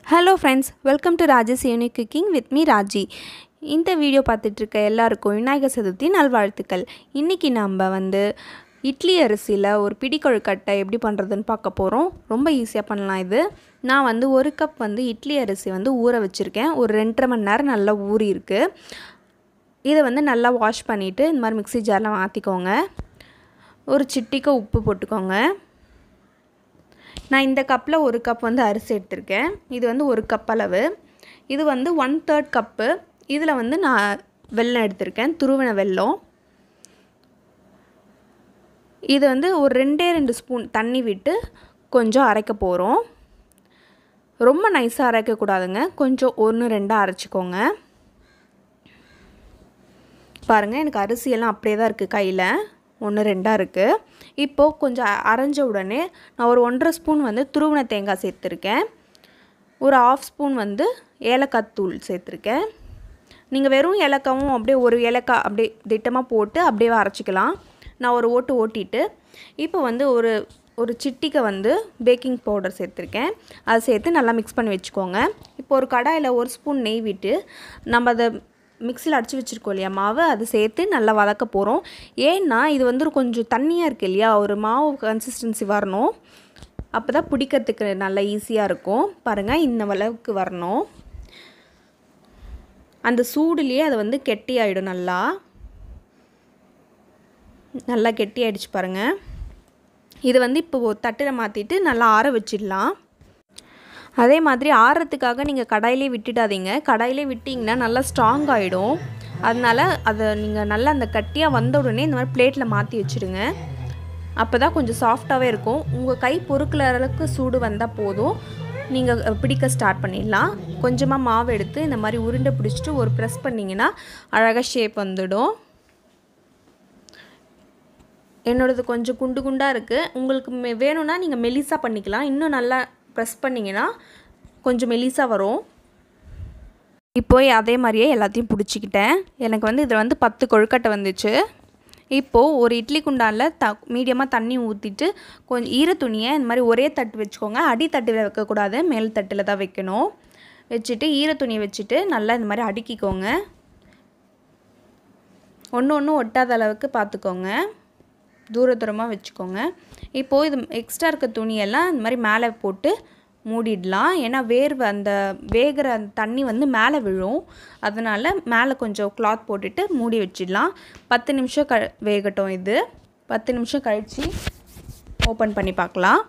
hello friends welcome to Raji's unique cooking with me Raji இந்த video பார்த்துட்ருக்க எல்லாருக்கும் விநாயகர் சதுர்த்தி நல்வாழ்த்துக்கள் இன்றைக்கி நம்ம வந்து இட்லி அரிசியில் ஒரு பிடி கொழுக்கட்டை எப்படி பண்ணுறதுன்னு பார்க்க போகிறோம் ரொம்ப ஈஸியாக பண்ணலாம் இது நான் வந்து ஒரு கப் வந்து இட்லி அரிசி வந்து ஊற வச்சுருக்கேன் ஒரு ரெண்டரை மணி நேரம் நல்லா ஊறி இருக்குது இதை வந்து நல்லா வாஷ் பண்ணிவிட்டு இந்த மாதிரி மிக்ஸி ஜாரில் மாற்றிக்கோங்க ஒரு சிட்டிக்கு உப்பு போட்டுக்கோங்க நான் இந்த கப்பில் ஒரு கப் வந்து அரிசி எடுத்திருக்கேன் இது வந்து ஒரு கப் அளவு இது வந்து ஒன் தேர்ட் கப்பு இதில் வந்து நான் வெல்லம் எடுத்திருக்கேன் துருவின வெல்லம் இது வந்து ஒரு ரெண்டே ரெண்டு ஸ்பூன் தண்ணி விட்டு கொஞ்சம் அரைக்க போகிறோம் ரொம்ப நைஸாக அரைக்கக்கூடாதுங்க கொஞ்சம் ஒன்று ரெண்டாக அரைச்சிக்கோங்க பாருங்கள் எனக்கு அரிசியெல்லாம் அப்படியே தான் இருக்குது கையில் ஒன்று ரெண்டாக இருக்குது இப்போது கொஞ்சம் அரைஞ்ச உடனே நான் ஒரு ஒன்றரை ஸ்பூன் வந்து துருவின தேங்காய் சேர்த்துருக்கேன் ஒரு ஆஃப் ஸ்பூன் வந்து ஏலக்காய் தூள் சேர்த்துருக்கேன் நீங்கள் வெறும் ஏலக்காவும் அப்படியே ஒரு ஏலக்காய் அப்படியே திட்டமாக போட்டு அப்படியே அரைச்சிக்கலாம் நான் ஒரு ஓட்டு ஓட்டிட்டு இப்போ வந்து ஒரு ஒரு சிட்டிக்கை வந்து பேக்கிங் பவுடர் சேர்த்துருக்கேன் அதை சேர்த்து நல்லா மிக்ஸ் பண்ணி வச்சுக்கோங்க இப்போ ஒரு கடாயில் ஒரு ஸ்பூன் நெய் விட்டு நம்ம அதை மிக்சியில் அடித்து வச்சுருக்கோம் இல்லையா மாவு அது சேர்த்து நல்லா வதக்க போகிறோம் ஏன்னா இது வந்து கொஞ்சம் தண்ணியாக இருக்குது இல்லையா ஒரு மாவு கன்சிஸ்டன்சி வரணும் அப்போ தான் பிடிக்கிறதுக்கு நல்லா ஈஸியாக இருக்கும் பாருங்கள் இந்த அளவுக்கு வரணும் அந்த சூடுலேயே அது வந்து கெட்டி ஆகிடும் நல்லா நல்லா கெட்டி ஆகிடுச்சு பாருங்கள் இது வந்து இப்போ தட்டில் மாற்றிட்டு நல்லா ஆற வச்சிடலாம் அதே மாதிரி ஆறுறதுக்காக நீங்கள் கடாயிலே விட்டுடாதீங்க கடாயிலே விட்டிங்கன்னா நல்லா ஸ்ட்ராங் ஆகிடும் அதனால் அதை நீங்கள் நல்லா அந்த கட்டியாக வந்த உடனே இந்த மாதிரி பிளேட்டில் மாற்றி வச்சுருங்க அப்போ தான் கொஞ்சம் சாஃப்டாகவே இருக்கும் உங்கள் கை பொறுக்கிற அளவுக்கு சூடு வந்தால் போதும் நீங்கள் பிடிக்க ஸ்டார்ட் பண்ணிடலாம் கொஞ்சமாக மாவு எடுத்து இந்த மாதிரி உருண்டை பிடிச்சிட்டு ஒரு ப்ரெஸ் பண்ணிங்கன்னா அழகாக ஷேப் வந்துடும் என்னோடது கொஞ்சம் குண்டு குண்டாக இருக்குது உங்களுக்கு வேணும்னா நீங்கள் மெலிசாக பண்ணிக்கலாம் இன்னும் நல்லா ப்ரெஸ் பண்ணிங்கன்னா கொஞ்சம் மெலிசாக வரும் இப்போ அதே மாதிரியே எல்லாத்தையும் பிடிச்சிக்கிட்டேன் எனக்கு வந்து இதில் வந்து பத்து கொழுக்கட்டை வந்துச்சு இப்போது ஒரு இட்லி குண்டானில் த மீடியமாக தண்ணி ஊற்றிட்டு கொஞ்சம் ஈர துணியை இந்த மாதிரி ஒரே தட்டு வச்சுக்கோங்க அடி தட்டில் வைக்கக்கூடாது மேல் தட்டில் தான் வைக்கணும் வச்சுட்டு ஈர துணியை வச்சுட்டு நல்லா இந்த மாதிரி அடுக்கிக்கோங்க ஒன்று ஒன்று ஒட்டாத அளவுக்கு பார்த்துக்கோங்க தூர தூரமாக வச்சுக்கோங்க இப்போது இது எக்ஸ்ட்ரா இருக்க துணியெல்லாம் இந்த மாதிரி மேலே போட்டு மூடிடலாம் ஏன்னா வேர்வை அந்த வேகிற அந்த தண்ணி வந்து மேலே விழும் அதனால் மேலே கொஞ்சம் கிளாத் போட்டுட்டு மூடி வச்சிடலாம் பத்து நிமிஷம் க வேகட்டும் இது பத்து நிமிஷம் கழித்து ஓப்பன் பண்ணி பார்க்கலாம்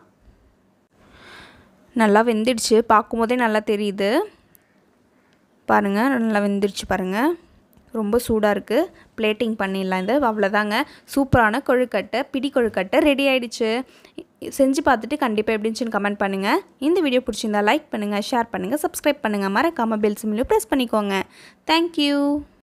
நல்லா வெந்துடுச்சு பார்க்கும்போதே நல்லா தெரியுது பாருங்கள் நல்லா வெந்துடுச்சு பாருங்கள் ரொம்ப சூடாக இருக்குது பிளேட்டிங் பண்ணிடலாம் இது அவ்வளோதாங்க சூப்பரான கொழுக்கட்டை பிடி கொழுக்கட்டை ரெடி ஆகிடுச்சு செஞ்சு பார்த்துட்டு கண்டிப்பாக எப்படின்னு கமெண்ட் பண்ணுங்கள் இந்த வீடியோ பிடிச்சிருந்தா லைக் பண்ணுங்கள் ஷேர் பண்ணுங்கள் சப்ஸ்கிரைப் பண்ணுங்கள் மறக்காமல் பெல் சிம்லையும் ப்ரெஸ் பண்ணிக்கோங்க தேங்க்யூ